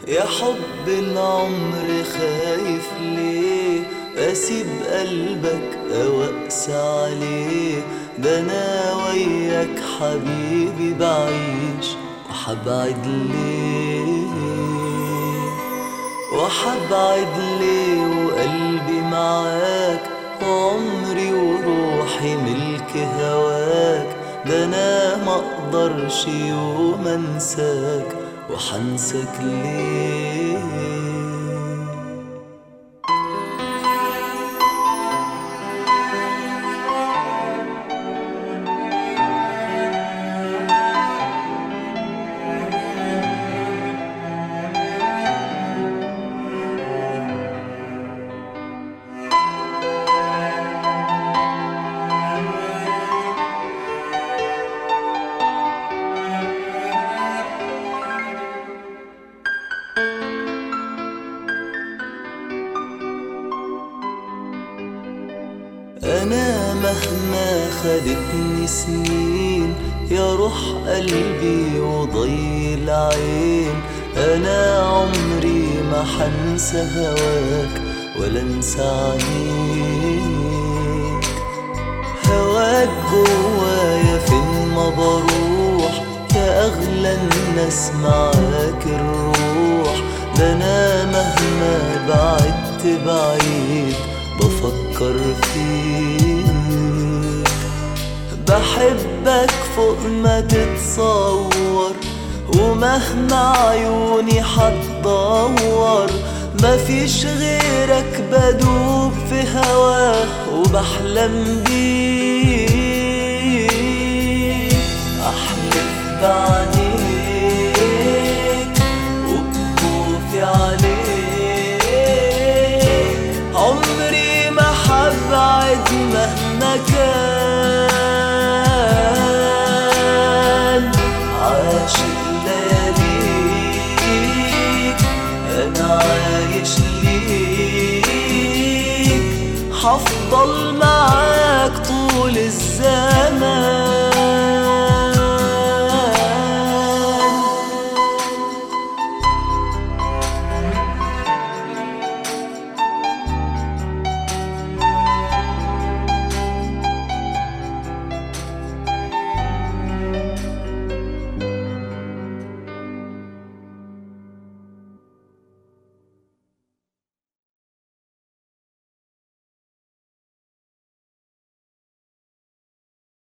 يا حب العمر خايف ليه اسيب قلبك او اقسى عليه ده انا وياك حبيبي بعيش وحبعد ليه وحبعد ليه وقلبي معاك وعمري وروحي ملك هواك ده انا مقدرش يوم انساك وحنسك ليه أنا مهما خدتني سنين يا روح قلبي وضي العين أنا عمري ما حنسى هواك ولا انسى عينيك هواك جوايا فين ما بروح يا أغلى الناس معاك الروح ده أنا مهما بعدت بعيد بفكر فيك بحبك فوق ما تتصور ومهما عيوني حتدور مفيش غيرك بدوب في هواه وبحلم بيك احلف بعينيك وبخوفي عليك عمري ما حبعد مهما كان عاشق لياليك انا عايش ليك حفضل معاك طول الزمان